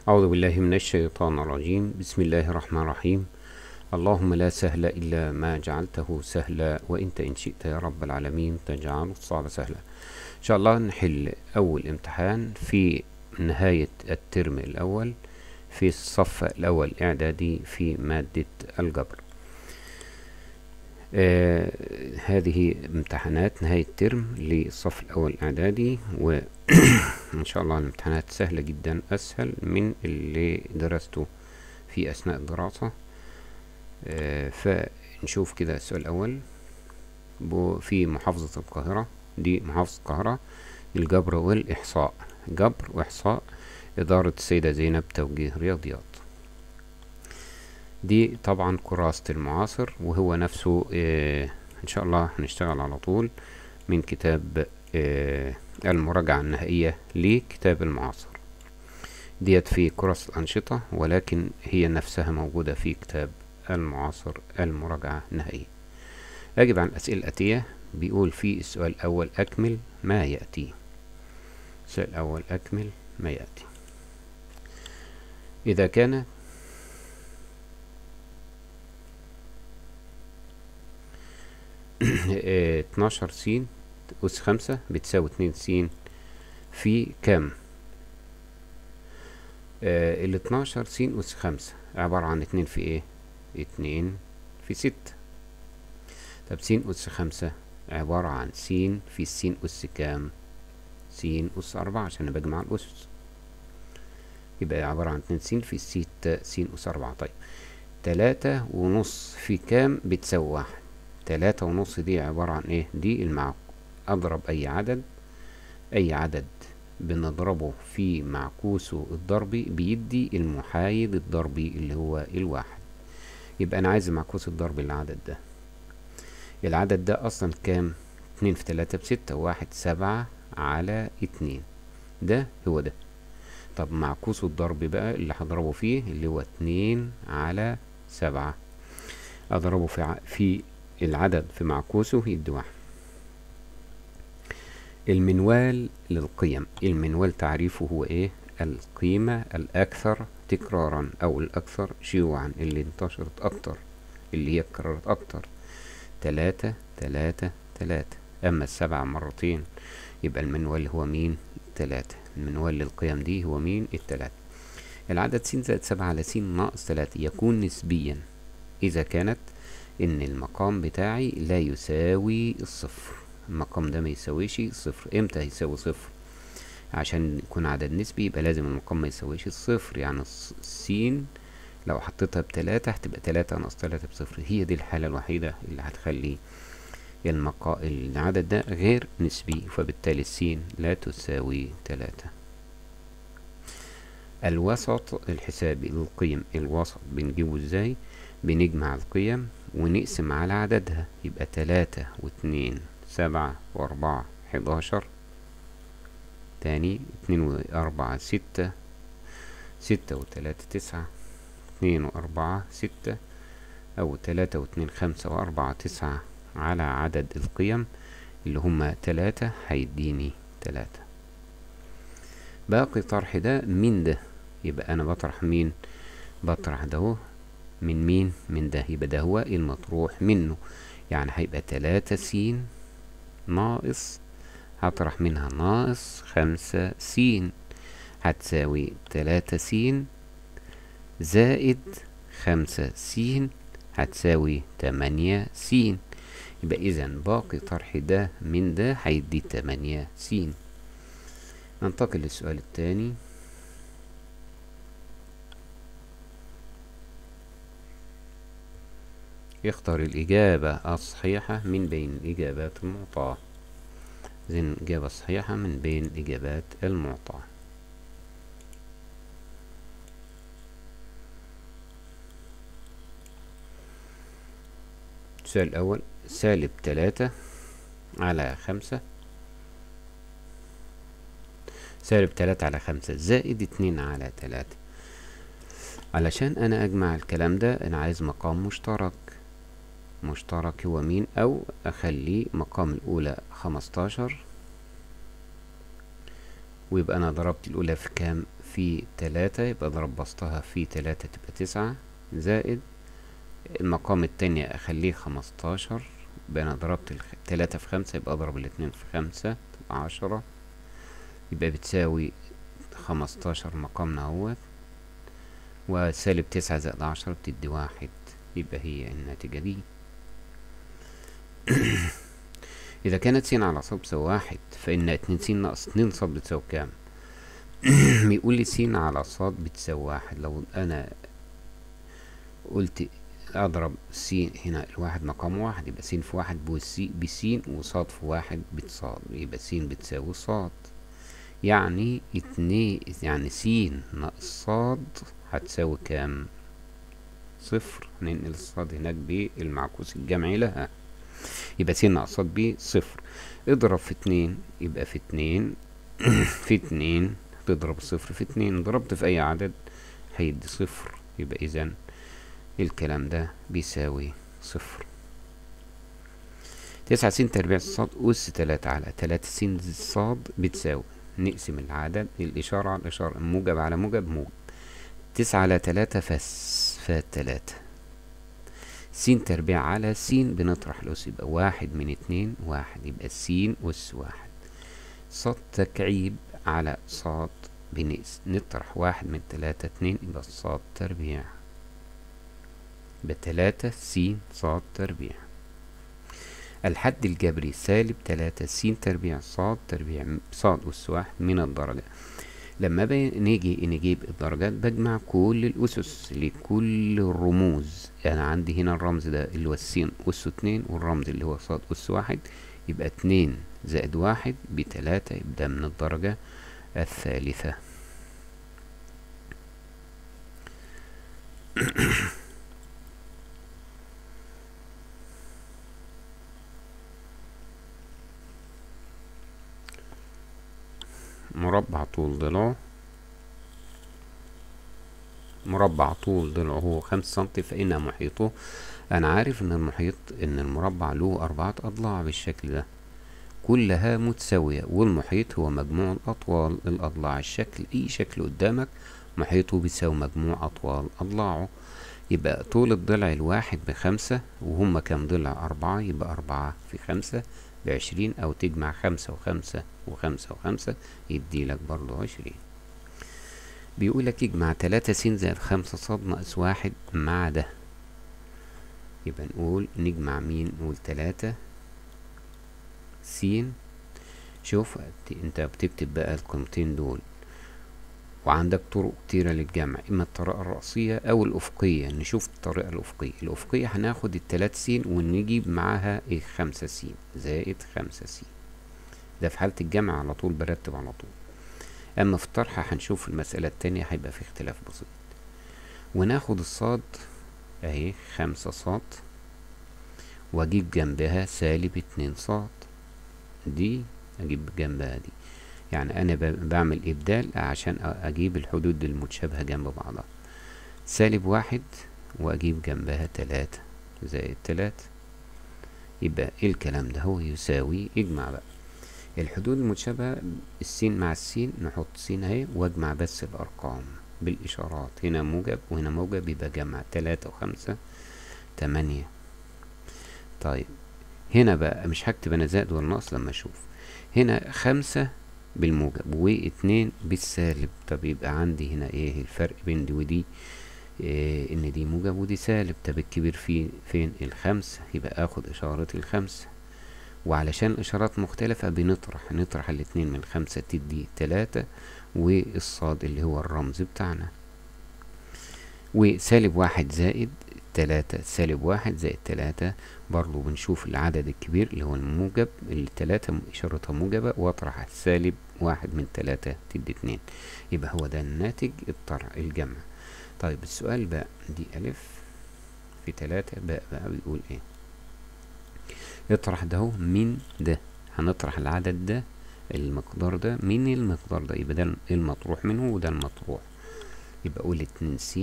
أعوذ بالله من الشيطان الرجيم بسم الله الرحمن الرحيم اللهم لا سهل إلا ما جعلته سهلا وإنت إن شئت يا رب العالمين تجعل الصعب سهلا إن شاء الله نحل أول امتحان في نهاية الترم الأول في الصف الأول إعدادي في مادة الجبر آه هذه امتحانات نهاية الترم للصف الأول إعدادي وإن شاء الله الامتحانات سهلة جدا أسهل من اللي درسته في أثناء الدراسة آه فنشوف كده السؤال الأول في محافظة القاهرة دي محافظة القاهرة الجبر والإحصاء جبر وإحصاء إدارة السيدة زينب توجيه رياضيات دي طبعا كراسة المعاصر وهو نفسه آه إن شاء الله هنشتغل على طول من كتاب آه المراجعة النهائية لكتاب المعاصر ديت في كراسة الأنشطة ولكن هي نفسها موجودة في كتاب المعاصر المراجعة النهائية أجب عن الأسئلة الآتية بيقول في السؤال الأول أكمل ما يأتي السؤال الأول أكمل ما يأتي إذا كان اتناشر س أس خمسة بتساوي اتنين س في كام؟ اه ال اتناشر س أس خمسة عبارة عن اتنين في ايه؟ اتنين في ستة طب س أس خمسة عبارة عن س في س أس كام؟ س أس أربعة عشان أنا بجمع الأسس يبقى عبارة عن اتنين س في ستة س أس أربعة طيب تلاتة ونص في كام بتساوي واحد تلاتة ونص دي عبارة عن ايه دي المع اضرب اي عدد اي عدد بنضربه في معكوسه الضربي بيدي المحايد الضربي اللي هو الواحد يبقى انا عايز معكوس الضربي للعدد ده العدد ده اصلا كام اتنين في تلاتة بستة واحد سبعة على اتنين ده هو ده طب معكوس الضرب بقى اللي هضربه فيه اللي هو اتنين على سبعة اضربه في ع... في العدد في معكوسه يدي واحد المنوال للقيم المنوال تعريفه هو ايه القيمة الاكثر تكرارا او الاكثر شيوعا اللي انتشرت اكتر اللي هي اتكررت اكتر تلاتة تلاتة تلاتة اما السبعة مرتين يبقى المنوال هو مين تلاتة المنوال للقيم دي هو مين التلاتة العدد س زائد سبعة على س ناقص تلاتة يكون نسبيا اذا كانت ان المقام بتاعي لا يساوي الصفر المقام ده ما يساويش صفر امتى هيساوي صفر عشان يكون عدد نسبي يبقى لازم المقام ما يساويش الصفر يعني س لو حطيتها بتلاتة هتبقى تلاتة ناقص تلاتة بصفر هي دي الحالة الوحيدة اللي هتخلي المقا... العدد ده غير نسبي فبالتالي السين لا تساوي تلاتة الوسط الحسابي للقيم الوسط بنجيبه ازاي بنجمع القيم ونقسم على عددها يبقى تلاتة واتنين سبعة واربعة حداشر تاني اتنين واربعة ستة ستة وتلاتة تسعة اتنين واربعة ستة او تلاتة واتنين خمسة واربعة تسعة على عدد القيم اللي هما تلاتة هيديني تلاتة باقي طرح ده من ده يبقى انا بطرح مين بطرح ده هو من مين من ده يبقى ده هو المطروح منه يعني هيبقى تلاتة س ناقص هطرح منها ناقص خمسة س هتساوي تلاتة س زائد خمسة س هتساوي تمانية س يبقى اذا باقي طرح ده من ده هيدي تمانية س ننتقل للسؤال التاني يختار الإجابة الصحيحة من بين الإجابات المعطاة إذن إجابة صحيحة من بين الإجابات المعطاة السؤال الأول سالب تلاتة على خمسة سالب تلاتة على خمسة زائد اتنين على تلاتة علشان أنا أجمع الكلام ده أنا عايز مقام مشترك مشترك هو مين او اخليه مقام الاولى خمستاشر ويبقى انا ضربت الاولى في كام في تلاتة يبقى اضرب بسطها في تلاتة تبقى تسعة زائد المقام التاني اخليه خمستاشر يبقى انا ضربت الخ... تلاتة في خمسة يبقى اضرب الاتنين في خمسة تبقى عشرة يبقى بتساوي خمستاشر مقامنا اهوت وسالب تسعة زائد عشرة بتدي واحد يبقى هي الناتجة دي إذا كانت س على ص بتساوي واحد فإن اتنين س ناقص اتنين ص بتساوي كام؟ بيقول لي س على ص بتساوي واحد لو أنا قلت أضرب س هنا الواحد مقام واحد يبقى س في واحد بس وصاد في واحد بتصاد يبقى س بتساوي صاد يعني اتنين يعني س ناقص صاد هتساوي كام؟ صفر هننقل الصاد هناك بالمعكوس الجمعي لها يبقى س ناقص صاد ب صفر اضرب في اتنين يبقى في اتنين في اتنين تضرب صفر في اتنين ضربت في اي عدد هيدي صفر يبقى اذا الكلام ده بيساوي صفر تسعة س تربيع صاد أس تلاتة على تلاتة س صاد بتساوي نقسم العدد الإشارة على الإشارة موجب على موجب موجب تسعة على تلاتة فس فات تلاتة س تربيع على س بنطرح الأس يبقى واحد من اتنين واحد يبقى س أس واحد صاد تكعيب على صاد بنقس نطرح واحد من تلاتة اتنين يبقى صاد تربيع يبقى تلاتة س صاد تربيع الحد الجبري سالب تلاتة س تربيع صاد تربيع صاد أس واحد من الدرجة لما نيجي نجيب الدرجات بجمع كل الأسس لكل الرموز يعني عندي هنا الرمز ده اللي هو السين أس اتنين والرمز اللي هو صاد أس واحد يبقى اتنين زائد واحد بتلاتة يبقى من الدرجة الثالثة مربع طول ضلعه مربع طول ضلعه خمس سنتي فإن محيطه أنا عارف إن المحيط إن المربع له أربعة أضلاع بالشكل ده كلها متساوية والمحيط هو مجموع الأطوال الأضلاع الشكل أي شكل قدامك محيطه بيساوي مجموع أطوال أضلاعه يبقى طول الضلع الواحد بخمسة وهما كام ضلع أربعة يبقى أربعة في خمسة بعشرين أو تجمع خمسة وخمسة وخمسة وخمسة يديلك برضو عشرين بيقولك يجمع تلاتة س زائد خمسة صاد ناقص واحد مع ده يبقى نقول نجمع مين نقول تلاتة س شوف انت بتكتب بقى القيمتين دول وعندك طرق كتيرة للجمع إما الطريقة الرأسية أو الأفقية نشوف الطريقة الأفقية الأفقية هناخد التلات س ونجيب معاها الخمسة س زائد خمسة س ده في حالة الجمع على طول برتب على طول أما في الطرح هنشوف المسألة التانية هيبقى في اختلاف بسيط وناخد الصاد أهي خمسة صاد وأجيب جنبها سالب اتنين صاد دي أجيب جنبها دي يعني أنا بعمل إبدال عشان أجيب الحدود المتشابهة جنب بعضها سالب واحد وأجيب جنبها تلاتة زائد تلاتة يبقى إيه الكلام ده هو يساوي اجمع بقى الحدود المتشابهة السين مع السين نحط سين اهي واجمع بس الأرقام بالإشارات هنا موجب وهنا موجب يبقى جمع تلاتة وخمسة تمانية طيب هنا بقى مش هكتب أنا زائد ولا ناقص لما أشوف هنا خمسة بالموجب واتنين بالسالب طب يبقى عندي هنا ايه الفرق بين دي ودي إيه ان دي موجب ودي سالب طب الكبير في فين الخمسة يبقى اخد اشارة الخمسة وعلشان الاشارات مختلفة بنطرح نطرح الاتنين من خمسة تدي تلاتة والصاد اللي هو الرمز بتاعنا وسالب واحد زائد تلاتة سالب واحد زائد تلاتة برضو بنشوف العدد الكبير اللي هو الموجب اللي تلاتة إشارتها موجبة وأطرح السالب واحد من تلاتة تدي اتنين يبقى هو ده الناتج الطرح الجمع طيب السؤال بقى دي ألف في تلاتة بقى بقى بيقول ايه اطرح ده هو من ده هنطرح العدد ده المقدار ده من المقدار ده يبقى ده المطروح منه وده المطروح يبقى قول اتنين س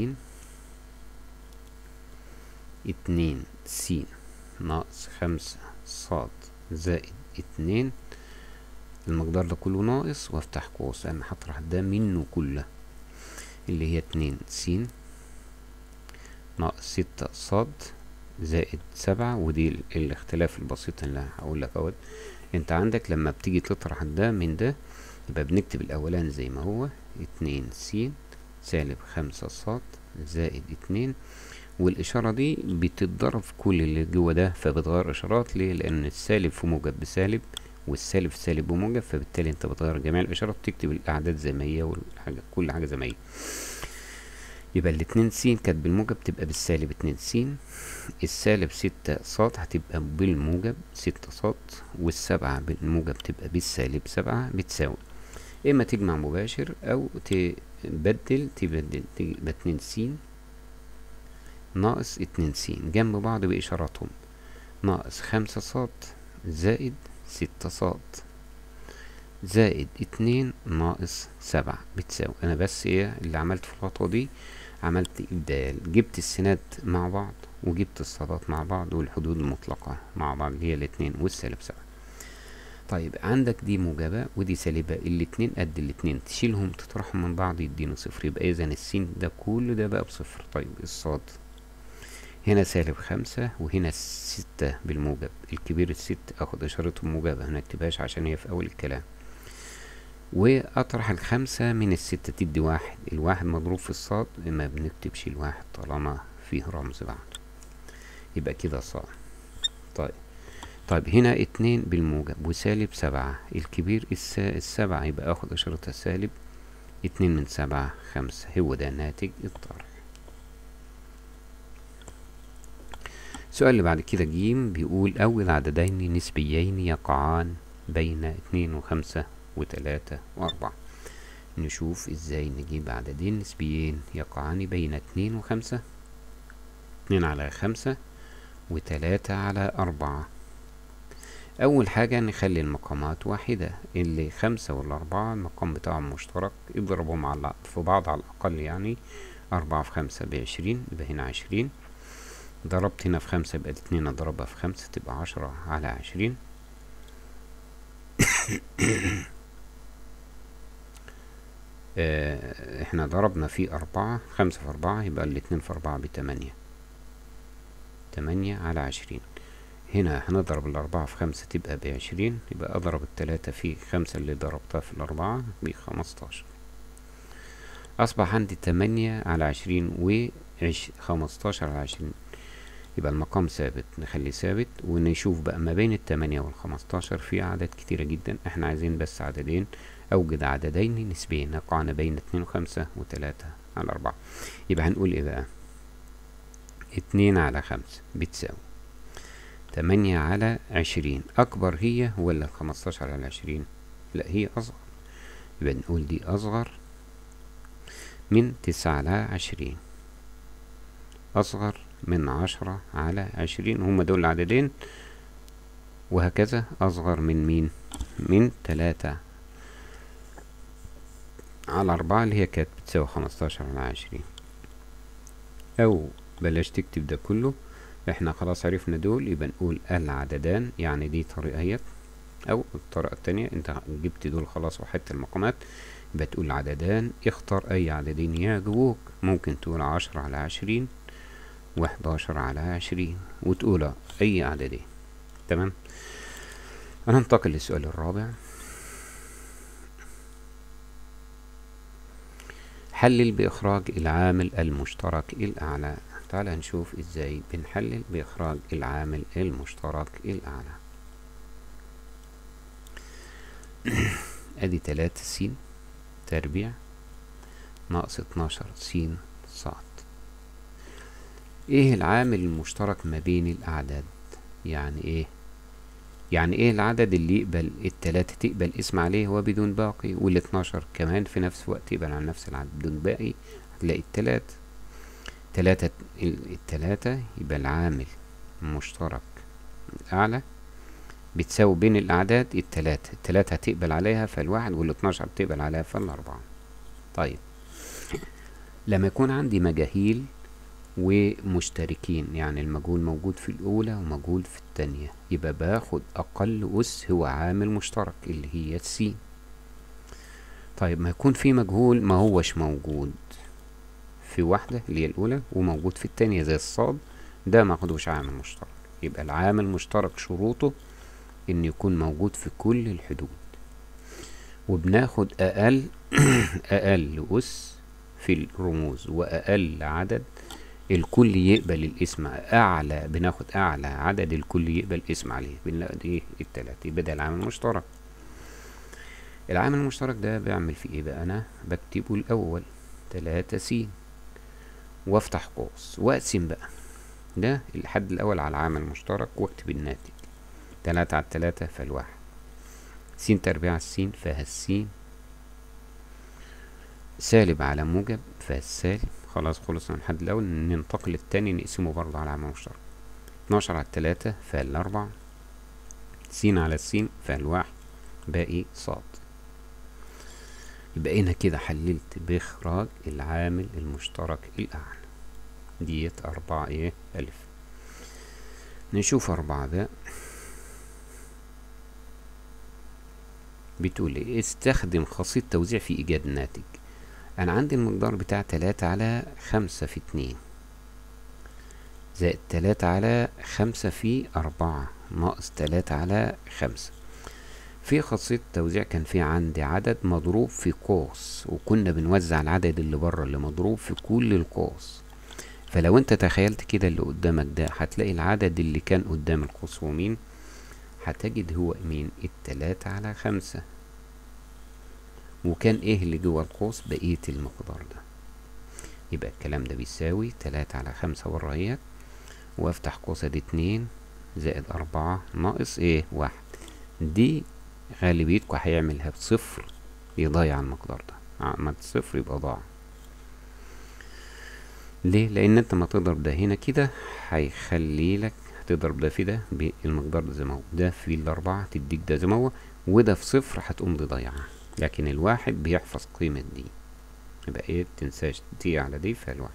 اتنين س ناقص خمسة صاد زائد اتنين المقدار ده كله ناقص وافتح قوس انا هطرح ده منه كله اللي هي اتنين س ناقص ستة صاد زائد سبعة ودي ال- الاختلاف البسيط اللي هقول لك اهوت انت عندك لما بتيجي تطرح ده من ده يبقى بنكتب الاولاني زي ما هو اتنين س سالب خمسة صاد زائد اتنين والإشارة دي بتتضرب في كل اللي جوه ده فبتغير إشارات ليه؟ لأن السالب في موجب بسالب والسالب في سالب بموجب فبالتالي أنت بتغير جميع الإشارات تكتب الأعداد زي ما هي والحاجة كل حاجة زي ما هي يبقى الاتنين س كانت بالموجب تبقى بالسالب اتنين س السالب ستة صاد هتبقى بالموجب ستة صاد والسبعة بالموجب تبقى بالسالب سبعة بتساوي إما تجمع مباشر أو تبدل تبدل تبقى اتنين س ناقص اتنين س جنب بعض بإشاراتهم ناقص خمسة صاد زائد ستة صاد زائد اتنين ناقص سبعة بتساوي أنا بس ايه اللي عملت في الخطوة دي عملت إبدال جبت السينات مع بعض وجبت الصادات مع بعض والحدود المطلقة مع بعض اللي هي الاتنين والسالب سبعة طيب عندك دي موجبة ودي سالبة الاتنين قد الاتنين تشيلهم تطرحهم من بعض يدينا صفر يبقى إذا السين ده كله ده بقى بصفر طيب الصاد هنا سالب خمسة وهنا ستة بالموجب الكبير الست اخد اشارتهم موجبة هنكتبهاش عشان هي في اول الكلام واطرح الخمسة من الستة تدي واحد الواحد مضروب في الصاد ما بنكتبش الواحد طالما فيه رمز بعد يبقى كده صاد طيب طيب هنا اتنين بالموجب وسالب سبعة الكبير الس... السبعة يبقى اخد اشارتها سالب اتنين من سبعة خمسة هو ده ناتج الطرح السؤال اللي بعد كده جيم بيقول أول عددين نسبيين يقعان بين اتنين وخمسة وتلاتة وأربعة نشوف ازاي نجيب عددين نسبيين يقعان بين اتنين وخمسة اتنين على خمسة وتلاتة على أربعة أول حاجة نخلي المقامات واحدة اللي خمسة والأربعة المقام بتاعهم مشترك اضربهم على في بعض على الأقل يعني أربعة في خمسة بعشرين يبقى هنا عشرين ضربت هنا في خمسة يبقى الاتنين اضربها في خمسة تبقى عشرة على عشرين آه احنا ضربنا في أربعة خمسة في أربعة يبقى الاتنين في أربعة بتمانية تمانية على عشرين هنا هنضرب الأربعة في خمسة تبقى بعشرين يبقى أضرب التلاتة في خمسة اللي ضربتها في الأربعة بخمستاشر أصبح عندي تمانية على عشرين وعش خمستاشر على عشرين يبقى المقام ثابت نخليه ثابت ونشوف بقى ما بين التمانية والخمستاشر في أعداد كتيرة جدا احنا عايزين بس عددين أوجد عددين نسبيين يقعن بين اتنين وخمسة وتلاتة على أربعة يبقى هنقول ايه بقى اتنين على خمسة بتساوي تمانية على عشرين أكبر هي ولا الخمستاشر على عشرين لا هي أصغر يبقى نقول دي أصغر من تسعة على عشرين أصغر من عشرة على عشرين هما دول العددين وهكذا أصغر من مين من تلاتة على أربعة اللي هي كانت بتساوي خمستاشر على عشرين أو بلاش تكتب ده كله احنا خلاص عرفنا دول يبقى نقول العددان يعني دي طريقة اهيت أو الطريقة التانية انت جبت دول خلاص وحدت المقامات يبقى تقول العددان اختار أي عددين يعجبوك ممكن تقول عشرة على عشرين وحداشر على عشرين وتقول أي عددين تمام هننتقل للسؤال الرابع حلل بإخراج العامل المشترك الأعلى تعال نشوف ازاي بنحلل بإخراج العامل المشترك الأعلى ادي تلاتة س تربيع ناقص اتناشر س صاد ايه العامل المشترك ما بين الأعداد يعني ايه يعني ايه العدد اللي يقبل التلاتة تقبل اسم عليه هو بدون باقي والاتناشر كمان في نفس الوقت يقبل على نفس العدد بدون باقي هتلاقي التلاتة تلاتة التلاتة يبقى العامل المشترك الأعلى بتساوي بين الأعداد التلاتة التلاتة هتقبل عليها فالواحد والاتناشر بتقبل عليها فالأربعة طيب لما يكون عندي مجاهيل ومشتركين يعني المجهول موجود في الأولى ومجهول في التانية يبقى باخد أقل أس هو عامل مشترك اللي هي السين طيب ما يكون في مجهول ما هوش موجود في واحدة اللي هي الأولى وموجود في التانية زي الصاد ده ماخدوش عامل مشترك يبقى العامل المشترك شروطه إن يكون موجود في كل الحدود وبناخد أقل أقل أس في الرموز وأقل عدد الكل يقبل الاسم أعلى بناخد أعلى عدد الكل يقبل اسم عليه بنلاقي إيه التلاتة يبقى ده العامل المشترك العامل المشترك ده بعمل فيه ايه بقى انا بكتبه الاول تلاتة س وافتح قوس واقسم بقى ده الحد الاول على العامل المشترك واكتب الناتج تلاتة على التلاتة فالواحد س تربيع السين فيها السين سالب على موجب فالسالب خلاص خلصنا من الحد الاول ننتقل للتاني نقسمه برضه على العامل المشترك اتناشر على التلاتة فالاربع س على السين فالواحد باقي صاد يبقى هنا كده حللت بإخراج العامل المشترك الأعلى ديت أربعة إيه ألف نشوف أربعة باء بتقول إيه استخدم خاصية توزيع في إيجاد ناتج أنا عندي المقدار بتاع تلاتة على خمسة في اتنين زائد تلاتة على خمسة في أربعة ناقص تلاتة على خمسة في خاصية توزيع كان في عندي عدد مضروب في قوس وكنا بنوزع العدد اللي بره اللي مضروب في كل القوس فلو انت تخيلت كده اللي قدامك ده هتلاقي العدد اللي كان قدام القوس هو مين هتجد هو مين التلاتة على خمسة وكان ايه اللي جوه القوس بقية المقدار ده يبقى الكلام ده بيساوي تلاتة على خمسة بره اهيت وافتح قوس ادي اتنين زائد اربعة ناقص ايه واحد دي غالبيتكم هيعملها بصفر يضيع المقدار ده عملت صفر يبقى ضاع ليه لان انت ما تضرب ده هنا كده هيخلي لك هتضرب ده في ده بالمقدار ده زي ما هو ده في الاربعة تديك ده زي ما هو وده في صفر هتقوم دي ضايعة لكن الواحد بيحفظ قيمة دي يبقى ايه متنساش دي على دي فالواحد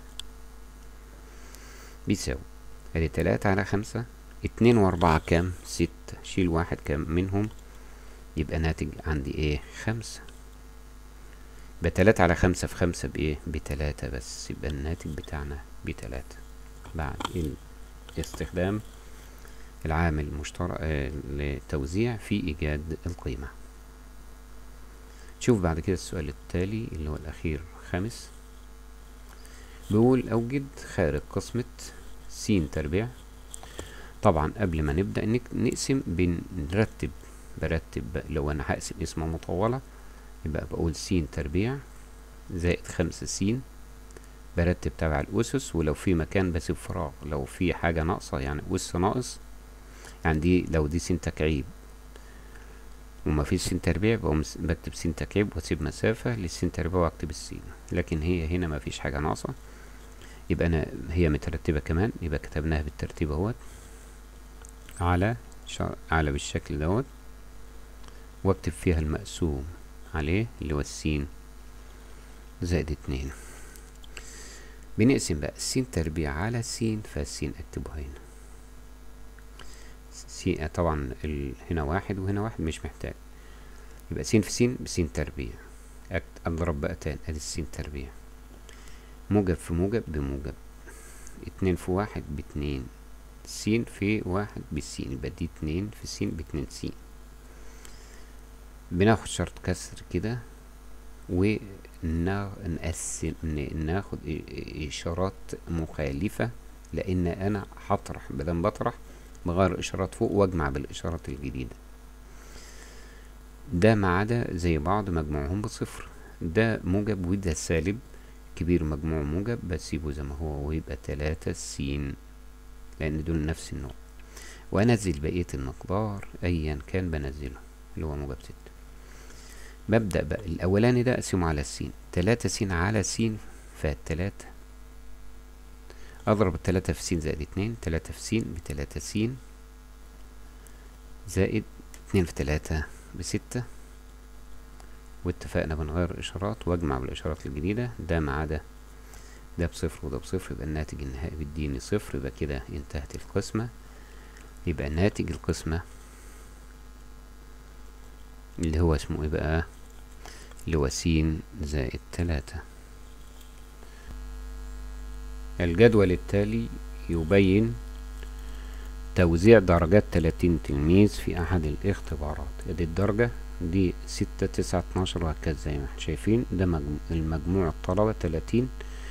بيساوي ادي تلاتة على خمسة اتنين واربعة كام ستة شيل واحد كام منهم يبقى ناتج عندي ايه خمسة يبقى تلاتة على خمسة في خمسة بايه بتلاتة بس يبقى الناتج بتاعنا بتلاتة بعد استخدام العامل المشترك آه لتوزيع في ايجاد القيمة شوف بعد كده السؤال التالي اللي هو الاخير خامس بيقول اوجد خارج قسمة س تربيع طبعا قبل ما نبدأ نقسم بنرتب برتب لو انا هقسم اسمها مطولة يبقى بقول س تربيع زائد خمسة س برتب تبع الأسس ولو في مكان بسيب فراغ لو في حاجة ناقصة يعني أس ناقص يعني دي لو دي س تكعيب وما فيش س تربيع بكتب س تكعيب واسيب مسافة للس تربيع واكتب السين لكن هي هنا ما فيش حاجة ناقصة يبقى أنا هي مترتبة كمان يبقى كتبناها بالترتيب اهوت على شا... على بالشكل دوت واكتب فيها المقسوم عليه اللي هو السين زائد اتنين بنقسم بقى السين تربيع على السين فالسين اكتبه هنا سين طبعا ال... هنا واحد وهنا واحد مش محتاج يبقى سين في سين بسين تربيع اضرب بقى تاني ادي السين تربيع موجب في موجب بموجب اتنين في واحد باتنين سين في واحد بالسين يبقى دي اتنين في سين باتنين سين بناخد شرط كسر كده ونقسم ناخد اشارات مخالفة لان انا هطرح بدل بطرح بغير اشارات فوق واجمع بالاشارات الجديدة ده ما عدا زي بعض مجموعهم بصفر ده موجب وده سالب كبير مجموع موجب بسيبه زي ما هو ويبقى تلاتة سين لان دول نفس النوع وانزل بقية المقدار ايا كان بنزله اللي هو موجب ستة ببدأ بقى الاولاني ده اقسمه على السين تلاتة سين على سين فالتلاتة اضرب التلاتة في سين زائد اتنين تلاتة في سين بتلاتة سين زائد اتنين في تلاتة بستة واتفقنا بنغير اشارات واجمع بالاشارات الجديدة ده ما عدا ده بصفر وده بصفر يبقى الناتج النهائي بيديني صفر يبقى كده انتهت القسمة يبقى ناتج القسمة اللي هو اسمه ايه بقى اللي هو س زائد تلاتة الجدول التالي يبين توزيع درجات 30 تلميذ في أحد الاختبارات ادي الدرجة دي ستة تسعة اتناشر وهكذا زي ما احنا شايفين ده مجموع المجموع الطلبة 30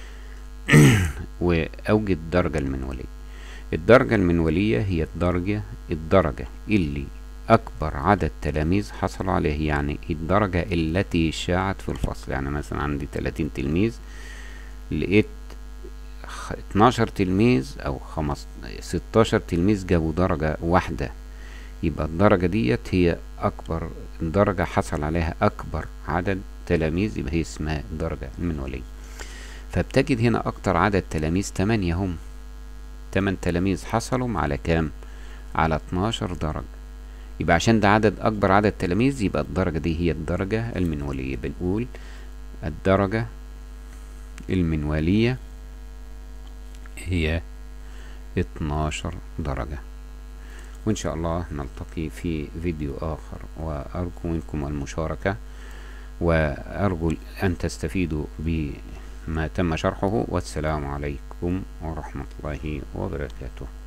وأوجد الدرجة المنولية الدرجة المنولية هي الدرجة الدرجة اللي أكبر عدد تلاميذ حصلوا عليه يعني الدرجة التي شاعت في الفصل يعني مثلا عندي 30 تلميذ لقيت 12 تلميذ أو خمس 16 تلميذ جابوا درجة واحدة يبقى الدرجة ديت هي أكبر درجة حصل عليها أكبر عدد تلاميذ يبقى هي اسمها الدرجة المنولية فبتجد هنا أكتر عدد تلاميذ تمانية هم تمن تلاميذ حصلوا على كام على 12 درجة يبقى عشان ده عدد أكبر عدد تلاميذ يبقى الدرجة دي هي الدرجة المنولية بنقول الدرجة المنولية هي 12 درجة وإن شاء الله نلتقي في فيديو آخر وأرجو منكم المشاركة وأرجو أن تستفيدوا بما تم شرحه والسلام عليكم ورحمة الله وبركاته